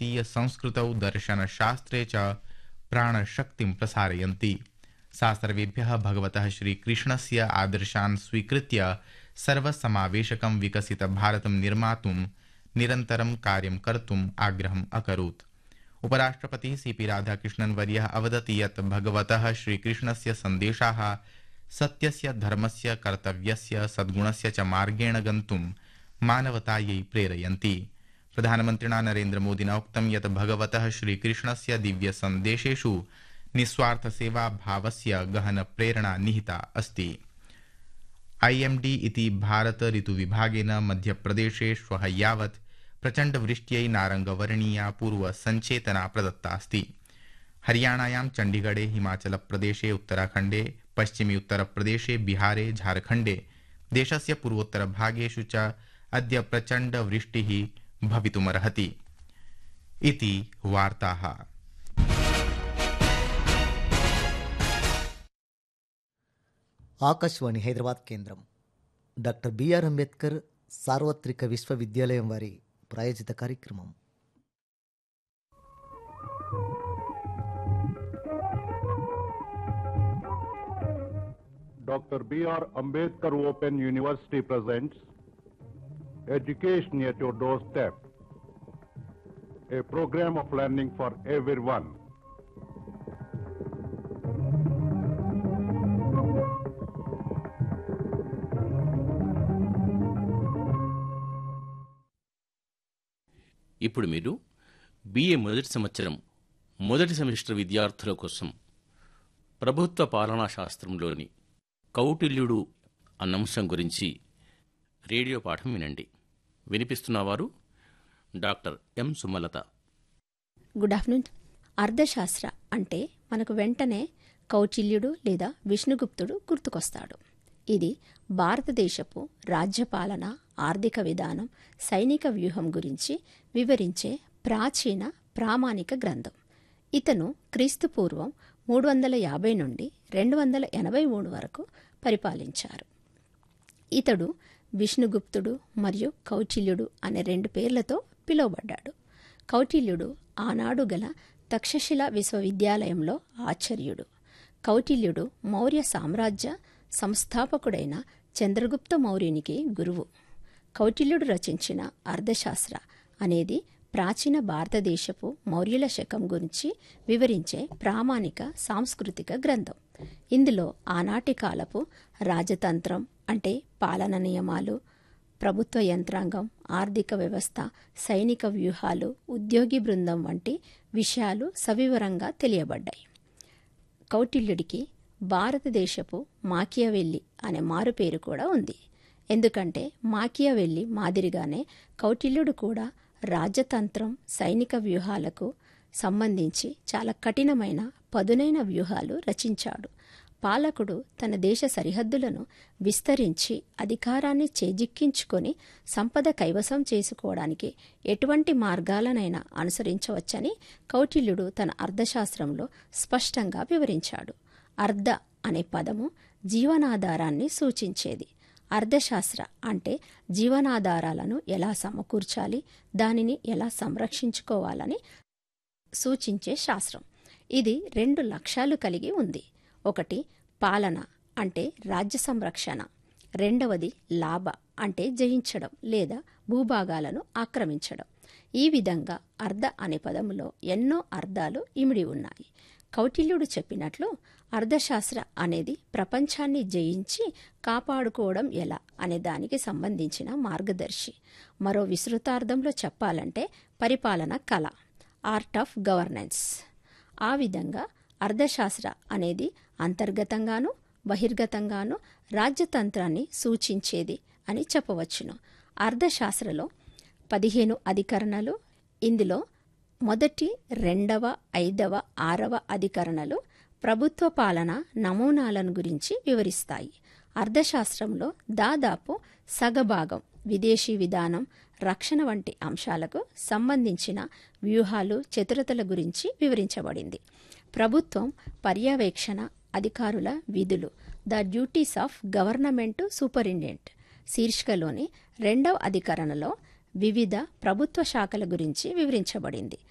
भारतीयसंस्कृतौ दर्शनशास्त्रे च प्राणशक्तिं प्रसारयन्ति सा सर्वेभ्यः भगवतः श्रीकृष्णस्य आदर्शान् स्वीकृत्य सर्वसमावेशकं विकसितभारतं निर्मातुं निरन्तरं कार्यं कर्तुम् आग्रहम् अकरोत् उपराष्ट्रपतिः सीपी राधाकृष्णन् वर्यः अवदति यत् भगवतः श्रीकृष्णस्य सन्देशाः सत्यस्य धर्मस्य कर्तव्यस्य सद्गुणस्य च मार्गेण गन्तुं मानवतायै प्रेरयन्ति प्रधानमन्त्रिणा नरेन्द्रमोदिना उक्तं यत् भगवतः श्रीकृष्णस्य दिव्यसन्देशेषु निस्वार्थसेवाभावस्य गहनप्रेरणा निहिता अस्ति आईएमडी इति भारत ऋतुविभागेन मध्यप्रदेशे श्वः यावत् प्रचण्डवृष्ट्यै नारङ्गवर्णीया पूर्वसञ्चेतना प्रदत्तास्ति हरियाणायां चण्डीगढे हिमाचलप्रदेशे उत्तराखण्डे पश्चिमी उत्तरप्रदेशे बिहारे झारखण्डे देशस्य पूर्वोत्तरभागेषु च अद्य प्रचण्डवृष्टिः भवितुमर्हति इति वार्ताः ఆకాశవాణి హైదరాబాద్ కేంద్రం డాక్టర్ బిఆర్ అంబేద్కర్ సార్వత్రిక విశ్వవిద్యాలయం వారి ప్రాయోజిత కార్యక్రమం Dr. B.R. Ambedkar Open University presents Education at Your Doorstep, a program of learning for everyone. ఇప్పుడు మీరు బిఏ మొదటి సంవత్సరం మొదటి సెమిస్టర్ విద్యార్థుల కోసం ప్రభుత్వ పాలనా శాస్త్రంలోని కౌటిల్యుడు అన్న అంశం గురించి రేడియో పాఠం వినండి వినిపిస్తున్నవారు doctor M Sumalatha good afternoon అర్థశాస్త్ర అంటే మనకు వెంటనే కౌచిల్యుడు లేదా విష్ణుగుప్తుడు గుర్తుకొస్తాడు ఇది భారతదేశపు రాజ్యపాలన ఆర్థిక విధానం సైనిక వ్యూహం గురించి వివరించే ప్రాచీన ప్రామాణిక గ్రంథం ఇతను క్రీస్తు పూర్వం మూడు వందల యాభై నుండి రెండు వందల ఎనభై మూడు వరకు పరిపాలించారు ఇతడు విష్ణుగుప్తుడు మరియు కౌటిల్యుడు అనే రెండు పేర్లతో పిలువబడ్డాడు కౌటిల్యుడు ఆనాడు గల తక్షశిల విశ్వవిద్యాలయంలో ఆచార్యుడు కౌటిల్యుడు మౌర్య సామ్రాజ్య సంస్థాపకుడైన చంద్రగుప్త మౌర్యునికి గురువు కౌటిల్యుడు రచించిన అర్థశాస్త్ర అనేది ప్రాచీన భారతదేశపు మౌర్యుల శకం గురించి వివరించే ప్రామాణిక సాంస్కృతిక గ్రంథం ఇందులో ఆనాటి కాలపు రాజతంత్రం అంటే పాలన నియమాలు ప్రభుత్వ యంత్రాంగం ఆర్థిక వ్యవస్థ సైనిక వ్యూహాలు ఉద్యోగి బృందం వంటి విషయాలు సవివరంగా తెలియబడ్డాయి కౌటిల్యుడికి భారతదేశపు మాకియావెల్లి అనే మారుపేరు కూడా ఉంది ఎందుకంటే మాకియావెల్లి మాదిరిగానే కౌటిల్యుడు కూడా రాజతంత్రం సైనిక వ్యూహాలకు సంబంధించి చాలా కఠినమైన పదునైన వ్యూహాలు రచించాడు పాలకుడు తన దేశ సరిహద్దులను విస్తరించి అధికారాన్ని చేజిక్కించుకొని సంపద కైవసం చేసుకోవడానికి ఎటువంటి మార్గాలనైనా అనుసరించవచ్చని కౌటిల్యుడు తన అర్థశాస్త్రంలో స్పష్టంగా వివరించాడు అర్ధ అనే పదము జీవనాధారాన్ని సూచించేది అర్థశాస్త్ర అంటే జీవనాధారాలను ఎలా సమకూర్చాలి దానిని ఎలా సంరక్షించుకోవాలని సూచించే శాస్త్రం ఇది రెండు లక్ష్యాలు కలిగి ఉంది ఒకటి పాలన అంటే రాజ్య సంరక్షణ రెండవది లాభ అంటే జయించడం లేదా భూభాగాలను ఆక్రమించడం ఈ విధంగా అర్ధ అనే పదములో ఎన్నో అర్థాలు ఇమిడి ఉన్నాయి కౌటిల్యుడు చెప్పినట్లు అర్థశాస్త్ర అనేది ప్రపంచాన్ని జయించి కాపాడుకోవడం ఎలా అనే దానికి సంబంధించిన మార్గదర్శి మరో విస్తృతార్థంలో చెప్పాలంటే పరిపాలన కళ ఆర్ట్ ఆఫ్ గవర్నెన్స్ ఆ విధంగా అర్థశాస్త్ర అనేది అంతర్గతంగాను బహిర్గతంగాను రాజ్యతంత్రాన్ని సూచించేది అని చెప్పవచ్చును అర్థశాస్త్రలో పదిహేను అధికరణలు ఇందులో మొదటి రెండవ ఐదవ ఆరవ అధికరణలు ప్రభుత్వ పాలన నమూనాలను గురించి వివరిస్తాయి అర్థశాస్త్రంలో దాదాపు సగభాగం విదేశీ విధానం రక్షణ వంటి అంశాలకు సంబంధించిన వ్యూహాలు చతురతల గురించి వివరించబడింది ప్రభుత్వం పర్యవేక్షణ అధికారుల విధులు the duties of government superintendent శీర్షికలోని రెండవ అధికరణలో వివిధ ప్రభుత్వ శాఖల గురించి వివరించబడింది